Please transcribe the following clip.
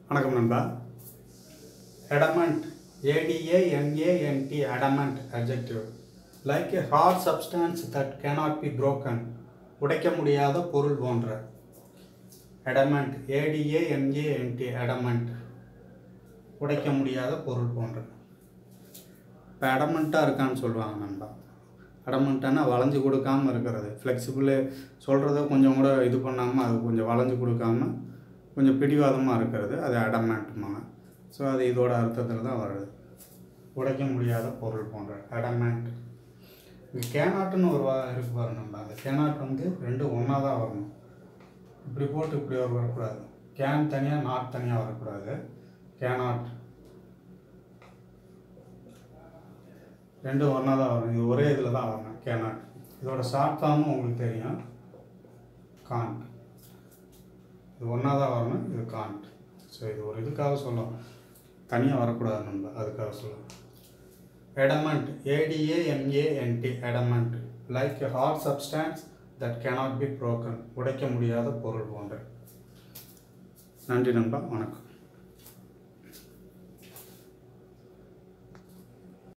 வணக்கம் நண்பா adamant A-D-A-M-A-N-T adamant adjective like a hard substance that cannot be broken உடைக்க முடியாத பொருள் போன்ற adamant A-D-A-M-A-N-T adamant உடைக்க முடியாத பொருள் போன்ற இப்போ அடமெண்ட்டாக இருக்கான்னு சொல்லுவாங்க நண்பா அடமெண்ட்டானா வளைஞ்சு கொடுக்காம இருக்கிறது ஃப்ளெக்சிபிள் சொல்கிறத கொஞ்சம் கூட இது பண்ணாமல் அது கொஞ்சம் வளைஞ்சு கொடுக்காம கொஞ்சம் பிடிவாதமாக இருக்கிறது அது அடமெண்ட்டுமாங்க ஸோ அது இதோட அர்த்தத்தில் தான் வருது உடைக்க முடியாத பொருள் போன்ற அடமெண்ட் இங்கே கேனாட்டுன்னு ஒரு வா இருக்கு பாருங்க நண்பா அந்த கேனாட் வந்து ரெண்டும் ஒன்றா தான் வரணும் இப்படி போட்டு இப்படி ஒரு வரக்கூடாது கேன் தனியாக நாட் தனியாக வரக்கூடாது கேனாட் ரெண்டும் ஒன்றா தான் வரும் இது ஒரே இதில் தான் வரணும் கேனாட் இதோட ஷார்ட் ஃபார்மும் உங்களுக்கு தெரியும் காண்ட் இது ஒன்றா தான் வரணும் இது காண்ட் ஸோ இது ஒரு இதுக்காக சொல்லும் தனியாக வரக்கூடாது நம்ம அதுக்காக சொல்லும் எடமெண்ட் ஏடிஏஎம்ஏஎன்டி எடமெண்ட் like a heart substance that cannot B broken உடைக்க முடியாத பொருள் போன்ற நன்றி நண்பா வணக்கம்